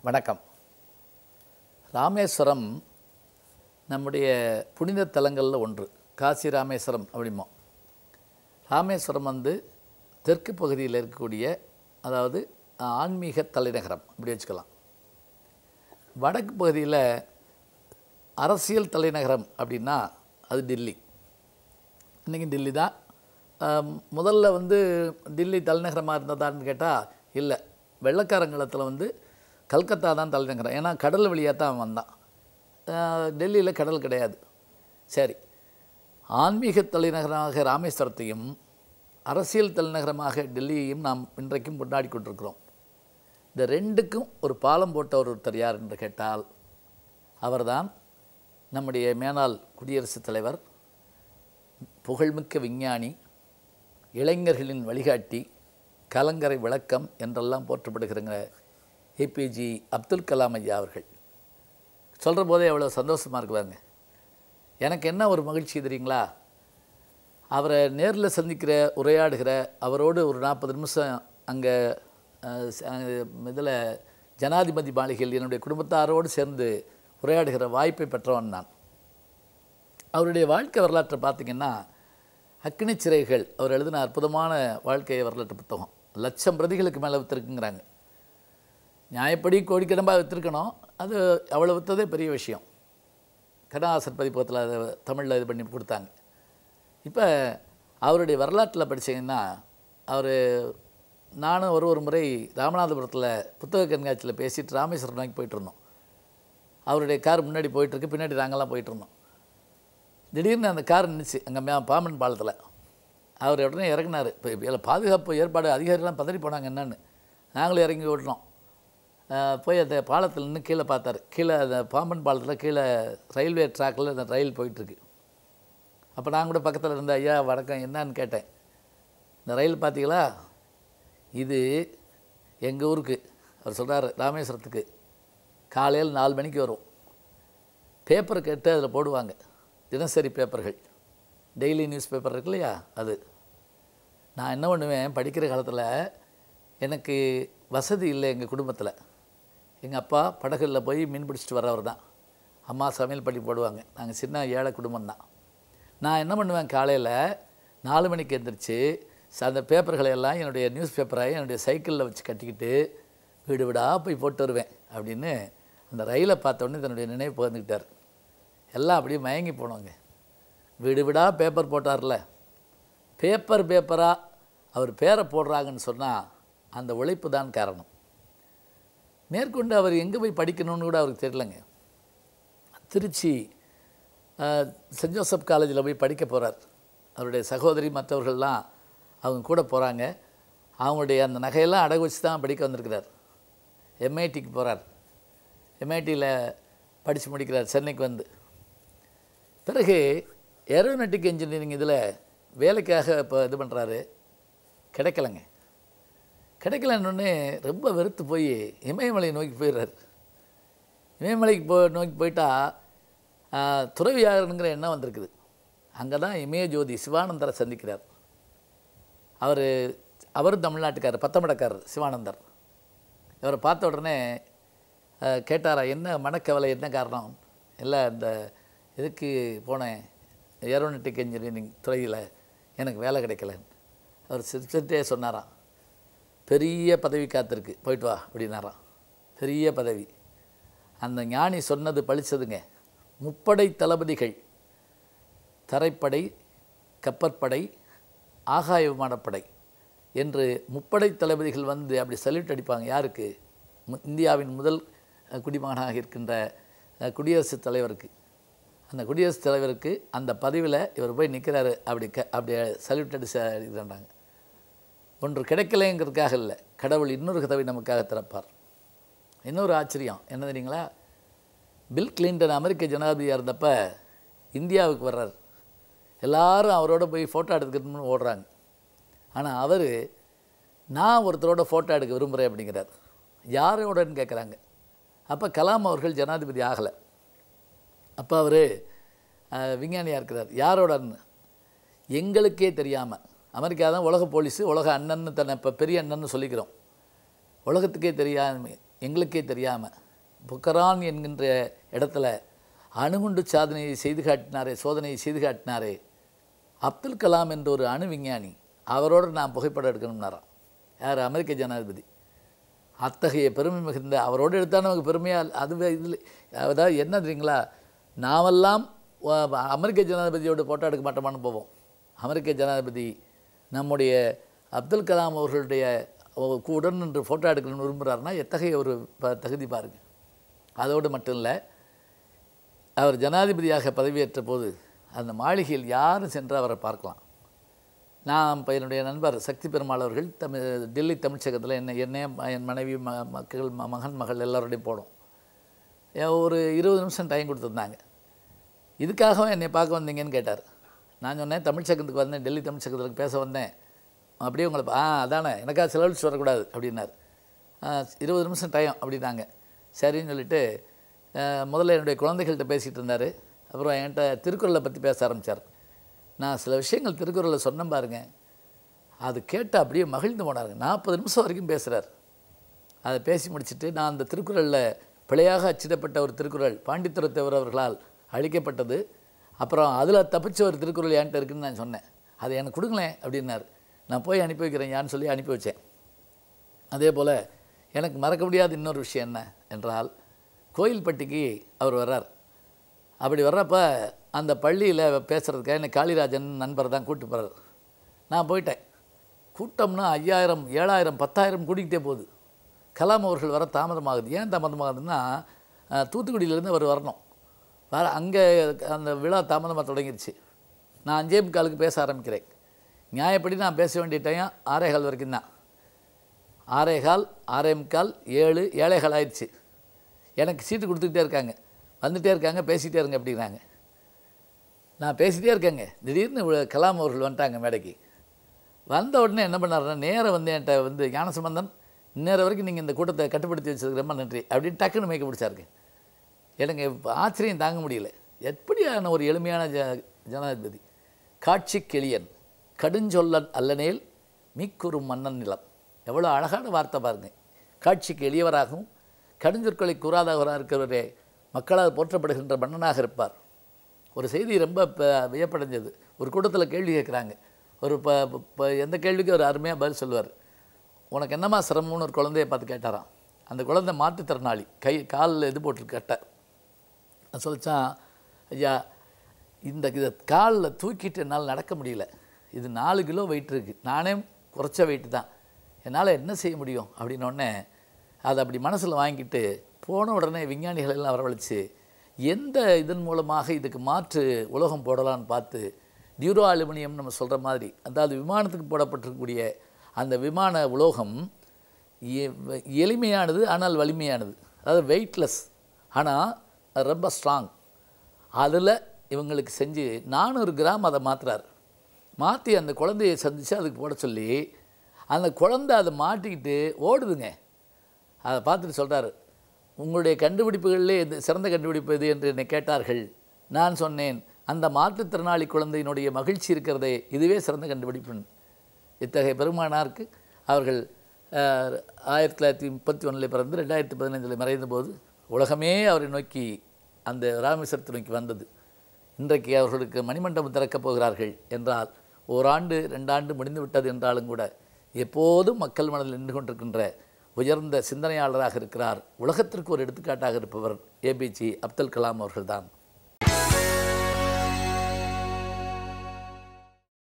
வணக்கம் ராமேஸ்வரம் நம்முடைய புனித தலங்களில் ஒன்று காசி ராமேஸ்வரம் அப்படிமோ ராமேஸ்வரம் வந்து தெற்கு பகுதியில் இருக்கக்கூடிய அதாவது ஆன்மீக தலைநகரம் அப்படி வச்சுக்கலாம் வடக்கு பகுதியில் அரசியல் தலைநகரம் அப்படின்னா அது டில்லி இன்றைக்கி டில்லி தான் ஆம், முதல்ல வந்து டில்லி தலைநகரமாக இருந்ததான்னு கேட்டால் இல்லை வெள்ளக்காரங்களத்தில் வந்து கல்கத்தா தான் தலைநகரம் ஏன்னா கடல் வழியாக தான் அவன் வந்தான் டெல்லியில் கடல் கிடையாது சரி ஆன்மீக தலைநகரமாக ராமேஸ்வரத்தையும் அரசியல் தலைநகரமாக டெல்லியையும் நாம் இன்றைக்கும் கொண்டாடி கொண்டிருக்கிறோம் இந்த ரெண்டுக்கும் ஒரு பாலம் போட்டவர் ஒருத்தர் யார் என்று கேட்டால் அவர்தான் நம்முடைய மேனாள் குடியரசுத் தலைவர் புகழ்மிக்க விஞ்ஞானி இளைஞர்களின் வழிகாட்டி கலங்கரை விளக்கம் என்றெல்லாம் போற்றப்படுகிறங்க ஏபிஜி அப்துல் கலாம் ஐயா அவர்கள் சொல்கிற போதே எவ்வளோ சந்தோஷமாக இருக்குவாங்க எனக்கு என்ன ஒரு மகிழ்ச்சி தெரியுங்களா அவரை நேரில் சந்திக்கிற உரையாடுகிற அவரோடு ஒரு நாற்பது நிமிஷம் அங்கே இதில் ஜனாதிபதி மாளிகையில் என்னுடைய குடும்பத்தாரோடு சேர்ந்து உரையாடுகிற வாய்ப்பை பெற்றவன் நான் அவருடைய வாழ்க்கை வரலாற்றை பார்த்தீங்கன்னா அக்னி சிறைகள் அவர் எழுதின அற்புதமான வாழ்க்கை வரலாற்று புத்தகம் லட்சம் பிரதிகளுக்கு மேலே விற்றுருக்குங்கிறாங்க நியாயப்படி கோடிக்கணம்பாக விற்றுருக்கணும் அது அவ்வளோ விற்றதே பெரிய விஷயம் கருணாசர் பதிப்பகத்தில் அதை தமிழில் இது பண்ணி கொடுத்தாங்க இப்போ அவருடைய வரலாற்றில் படிச்சீங்கன்னா அவர் நானும் ஒரு ஒரு முறை ராமநாதபுரத்தில் புத்தக கண்காட்சியில் பேசிட்டு ராமேஸ்வரம் நோக்கி போயிட்டு இருந்தோம் அவருடைய கார் முன்னாடி போயிட்டுருக்கு பின்னாடி நாங்கள்லாம் போயிட்டு இருந்தோம் திடீர்னு அந்த கார் நின்றுச்சு அங்கே மே பாம்பன் பாலத்தில் அவர் உடனே இறங்கினார் இப்போ இதில் பாதுகாப்பு ஏற்பாடு அதிகாரிலாம் பதறி போனாங்க என்னன்னு நாங்களும் இறங்கி ஓட்டினோம் அஹ் போய் அந்த பாலத்தில் நின்று கீழே பார்த்தாரு கீழே அந்த பாம்பன் பாலத்தில் கீழே ரயில்வே ட்ராக்கில் அந்த ரயில் போயிட்டுருக்கு அப்போ நான் கூட பக்கத்தில் இருந்த ஐயா வணக்கம் என்னன்னு கேட்டேன் இந்த ரயில் பார்த்தீங்களா இது எங்கள் ஊருக்கு அவர் சொல்கிறார் ராமேஸ்வரத்துக்கு காலையில் நாலு மணிக்கு வரும் பேப்பர் கேட்டு அதில் போடுவாங்க தினசரி பேப்பர்கள் டெய்லி நியூஸ் பேப்பர் இருக்கு இல்லையா அது நான் என்ன பண்ணுவேன் படிக்கிற காலத்தில் எனக்கு வசதி இல்லை எங்கள் குடும்பத்தில் எங்கள் அப்பா படகுல போய் மீன் பிடிச்சிட்டு வரவர் தான் அம்மா சமையல் பண்ணி போடுவாங்க நாங்கள் சின்ன ஏழை குடும்பம் தான் நான் என்ன பண்ணுவேன் காலையில் நாலு மணிக்கு எந்திரிச்சு ச- அந்த பேப்பர்களை எல்லாம் என்னுடைய நியூஸ் பேப்பரை என்னுடைய சைக்கிளில் வச்சு கட்டிக்கிட்டு வீடு வீடாக போய் போட்டு வருவேன் அப்படின்னு அந்த ரயிலை பார்த்த உடனே தன்னுடைய நினைவு பகிர்ந்துக்கிட்டார் எல்லாம் அப்படியே மயங்கி போனோங்க வீடு வீடாக பேப்பர் போட்டார்ல பேப்பர் பேப்பராக அவர் பேரை போடுறாங்கன்னு சொன்னால் அந்த உழைப்பு தான் காரணம் மேற்கொண்டு அவர் எங்கே போய் படிக்கணும்னு கூட அவருக்கு தெரியலங்க திருச்சி அஹ், சென்ட் ஜோசப் காலேஜில் போய் படிக்க போகிறார் அவருடைய சகோதரி மற்றவர்கள்லாம் அவங்க கூட போகிறாங்க அவங்களுடைய அந்த நகையெல்லாம் அடகு வச்சு தான் படிக்க வந்திருக்கிறார் எம்ஐடிக்கு போகிறார் எம்ஐடியில் படித்து முடிக்கிறார் சென்னைக்கு வந்து பிறகு ஏரோநாட்டிக் இன்ஜினியரிங் இதில் வேலைக்காக இப்போ இது பண்ணுறாரு கிடைக்கலங்க கிடைக்கலன்னொன்னே ரொம்ப வெறுத்து போய் இமயமலை நோக்கி போயிடுறாரு இமயமலைக்கு போ நோக்கி போயிட்டா ஆஹ், துறவியாகணுங்கிற எண்ணம் வந்திருக்குது அங்கே தான் இமய ஜோதி சிவானந்தரை சந்திக்கிறார் அவர் அவரும் தமிழ்நாட்டுக்காரர் பத்தமடக்காரர் சிவானந்தர் இவரை பார்த்த உடனே அஹ், கேட்டாரா என்ன மனக்கவலை என்ன காரணம் இல்லை இந்த இதுக்கு போனேன் ஏரோனட்டிக் இன்ஜினியரிங் துறையில் எனக்கு வேலை கிடைக்கல அவர் சிரிச்சுட்டே சொன்னாராம் பெரிய பதவி காத்திருக்கு போயிட்டு வா அப்படின்னாராம் பெரிய பதவி அந்த ஞானி சொன்னது பழிச்சதுங்க முப்படை தளபதிகள் தரைப்படை கப்பற்படை ஆகாய விமானப்படை என்று முப்படை தளபதிகள் வந்து அப்படி சல்யூட் அடிப்பாங்க யாருக்கு மு- இந்தியாவின் முதல் அஹ், குடிமகனாக இருக்கின்ற அஹ், குடியரசுத் தலைவருக்கு அந்த குடியரசுத் தலைவருக்கு அந்த பதவியில் இவர் போய் நிற்கிறாரு அப்படி க அப்படி சல்யூட் அடிச்சு அடிக்கிறாங்க ஒன்று கிடைக்கலைங்கிறதுக்காக இல்லை கடவுள் இன்னொரு கதவை நமக்காக திறப்பார் இன்னொரு ஆச்சரியம் என்ன தெரியுங்களா பில் கிளின்டன் அமெரிக்க ஜனாதிபதியாக இருந்தப்ப இந்தியாவுக்கு வர்றார் எல்லாரும் அவரோட போய் ஃபோட்டோ எடுத்துக்கணும்னு ஓடுறாங்க ஆனால் அவர் நான் ஒருத்தரோட ஃபோட்டோ எடுக்க விரும்புகிறேன் அப்படிங்கிறார் யாரோடன்னு கேட்குறாங்க அப்போ கலாம் அவர்கள் ஜனாதிபதி ஆகலை அப்போ அவர் விஞ்ஞானியாக இருக்கிறார் யாரோடன்னு எங்களுக்கே தெரியாமல் அமெரிக்கா தான் உலக போலீஸு உலக அண்ணன்னு தன்னை இப்போ பெரிய அண்ணன்னு சொல்லிக்கிறோம் உலகத்துக்கே தெரியாம எங்களுக்கே தெரியாமல் புக்கரான் என்கின்ற இடத்துல அணுகுண்டு சாதனையை செய்து காட்டினாரே சோதனையை செய்து காட்டினாரே அப்துல் கலாம் என்ற ஒரு அணு விஞ்ஞானி அவரோடு நான் புகைப்படம் எடுக்கணும்னாராம் யார் அமெரிக்க ஜனாதிபதி அத்தகைய பெருமை மிகுந்த அவரோடு எடுத்தால் நமக்கு பெருமையாக அது இதில் அதாவது என்ன தெரியுங்களா நாமெல்லாம் வ- அமெரிக்க ஜனாதிபதியோட ஃபோட்டோ எடுக்க மாட்டோமான்னு போவோம் அமெரிக்க ஜனாதிபதி நம்முடைய அப்துல் கலாம் அவர்களுடைய ஒ- உடன் நின்று ஃபோட்டோ எடுக்கணும்னு விரும்புகிறாருன்னா எத்தகைய ஒரு ப தகுதி பாருங்கள் அதோடு மட்டும் இல்லை அவர் ஜனாதிபதியாக பதவியேற்ற போது அந்த மாளிகையில் யாரும் சென்று அவரை பார்க்கலாம் நான் இப்போ என்னுடைய நண்பர் சக்தி பெருமாள் அவர்கள் தமிழ் டெல்லி தமிழ்ச்சகத்தில் என்ன என்னைய என் மனைவி ம மக்கள் ம- மகன் மகள் எல்லாரோடையும் போனோம் ஏன் ஒரு இருபது நிமிஷம் டைம் கொடுத்துருந்தாங்க இதுக்காகவும் என்னை பார்க்க வந்தீங்கன்னு கேட்டார் நான் சொன்னேன் தமிழ்ச்சகத்துக்கு வந்தேன் டெல்லி தமிழ்ச்சகத்துக்கு பேச வந்தேன் அப்படியே உங்களை பா- ஆ அதானே எனக்கா செலவழிச்சு வரக்கூடாது அப்படின்னார் "ஆ, இருபது நிமிஷம் டைம் அப்படின்னாங்க சரின்னு சொல்லிட்டு ஆ, முதல்ல என்னுடைய குழந்தைகள்கிட்ட பேசிகிட்டு இருந்தார் அப்புறம் என்கிட்ட திருக்குறளை பற்றி பேச ஆரம்பித்தார் நான் சில விஷயங்கள் திருக்குறளில் சொன்னேன் பாருங்க அது கேட்டு அப்படியே மகிழ்ந்து போனாருங்க நாற்பது நிமிஷம் வரைக்கும் பேசுகிறார் அதை பேசி முடிச்சிட்டு நான் அந்த திருக்குறளில் பிழையாக அச்சிடப்பட்ட ஒரு திருக்குறள் பாண்டித்துரத்தேவர் அவர்களால் அழிக்கப்பட்டது அப்புறம் அதில் தப்பிச்ச ஒரு திருக்குறள் என்கிட்ட இருக்குன்னு நான் சொன்னேன் அதை எனக்கு கொடுங்களேன் அப்படின்னாரு நான் போய் அனுப்பி வைக்கிறேன் யான்னு சொல்லி அனுப்பி வச்சேன் அதே போல் எனக்கு மறக்க முடியாத இன்னொரு விஷயம் என்ன என்றால் கோயில்பட்டிக்கு அவர் வர்றார் அப்படி வர்றப்ப அந்த பள்ளியில் பேசுகிறதுக்காக என்னை காளிராஜன் நண்பர் தான் கூப்பிட்டு போகிறார் நான் போயிட்டேன் கூட்டம்னா ஐயாயிரம் ஏழாயிரம் பத்தாயிரம் கூட்டிக்கிட்டே போகுது கலாம் அவர்கள் வர தாமதமாகுது ஏன் தாமதமாகுதுன்னா அஹ், தூத்துக்குடியிலேருந்து அவர் வரணும் வர அங்கே அந்த விழா தாமதமாக தொடங்கிருச்சு நான் அஞ்சே முக்காலுக்கு பேச ஆரம்பிக்கிறேன் நியாயப்படி நான் பேச வேண்டிய டைம் ஆறேகால் வரைக்கும் தான் ஆறேகால் ஆறே முக்கால் ஏழு ஏழேகால் ஆயிடுச்சு எனக்கு சீட்டு கொடுத்துக்கிட்டே இருக்காங்க வந்துட்டே இருக்காங்க பேசிகிட்டே இருங்க அப்படிங்கிறாங்க நான் பேசிகிட்டே இருக்கேங்க திடீர்னு இவ்வளவு கலாம் அவர்கள் வந்துட்டாங்க மேடைக்கு வந்த உடனே என்ன பண்ணாருன்னா நேரா வந்து என்கிட்ட வந்து ஞானசம்பந்தன் இந்நேரம் வரைக்கும் நீங்கள் இந்த கூட்டத்தை கட்டுப்படுத்தி வச்சதுக்கு ரொம்ப நன்றி அப்படின்னு டக்குன்னு மேய்க்க பிடிச்சாருங்க எனக்கு இப்ப ஆச்சரியம் தாங்க முடியல எப்படியான ஒரு எளிமையான ஜ ஜனாதிபதி காட்சி கிளியன் கடுஞ்சொல்லன் அல்லனேல் மீக்குறும் மன்னன் நிலம் எவ்வளோ அழகான வார்த்தை பாருங்க காட்சிக்கு எளியவராகவும் கடுஞ்சொற்களை கூறாதவராக இருக்கிறவரே மக்களால் போற்றப்படுகின்ற மன்னனாக இருப்பார் ஒரு செய்தி ரொம்ப ப- வியப்படைஞ்சது ஒரு கூட்டத்தில் கேள்வி கேட்குறாங்க ஒரு ப ப- எந்த கேள்விக்கும் ஒரு அருமையாக பதில் சொல்லுவார் உனக்கு என்னம்மா சிரமம்னு ஒரு குழந்தைய பார்த்து கேட்டாராம் அந்த குழந்தை மாற்றுத்திறனாளி கை காலில் இது போட்டிருக்கு கட்டை நான் சொல்லிச்சான் ஐயா இந்த இதை காலில் தூக்கிட்டு என்னால் நடக்க முடியல இது நாலு கிலோ வெயிட் இருக்குது நானே குறைச்ச வெயிட்டு தான் என்னால் என்ன செய்ய முடியும் அப்படின்னோடனே அதை அப்படி மனசில் வாங்கிட்டு போன உடனே விஞ்ஞானிகள் எல்லாம் வரவழைச்சு எந்த இதன் மூலமாக இதுக்கு மாற்று உலோகம் போடலான்னு பார்த்து டியூரோ அலுமினியம் நம்ம சொல்கிற மாதிரி அதாவது விமானத்துக்கு போடப்பட்டிருக்கக்கூடிய அந்த விமான உலோகம் எ- எளிமையானது ஆனால் வலிமையானது அதாவது வெயிட்லெஸ் ஆனால் ரொம்ப ஸ்ட்ராங் அதில் இவங்களுக்கு செஞ்சு நானூறு கிராம் அதை மாற்றுறாரு மாற்றி அந்த குழந்தையை சந்தித்து அதுக்கு போட சொல்லி அந்த குழந்தை அதை மாட்டிக்கிட்டு ஓடுதுங்க அதை பார்த்துட்டு சொல்கிறாரு உங்களுடைய கண்டுபிடிப்புகளிலே எது சிறந்த கண்டுபிடிப்பு எது என்று என்னை கேட்டார்கள் நான் சொன்னேன் அந்த மாற்றுத்திறனாளி குழந்தையினுடைய மகிழ்ச்சி இருக்கிறதே இதுவே சிறந்த கண்டுபிடிப்புன்னு இத்தகைய பெருமானாருக்கு அவர்கள் அஹ், ஆயிரத்தி தொள்ளாயிரத்தி முப்பத்தி ஒன்றில் பிறந்து ரெண்டாயிரத்தி பதினைஞ்சில் மறைந்த போது உலகமே அவரை நோக்கி அந்த ராமேஸ்வரத்தை நோக்கி வந்தது இன்றைக்கு அவர்களுக்கு மணிமண்டபம் திறக்கப் போகிறார்கள் என்றால் ஓராண்டு ரெண்டாண்டு முடிந்து விட்டது என்றாலும் கூட எப்போதும் மக்கள் மனதில் நின்று கொண்டிருக்கின்ற உயர்ந்த சிந்தனையாளராக இருக்கிறார் உலகத்திற்கு ஒரு எடுத்துக்காட்டாக இருப்பவர் ஏபிஜி அப்துல் கலாம் அவர்கள்தான்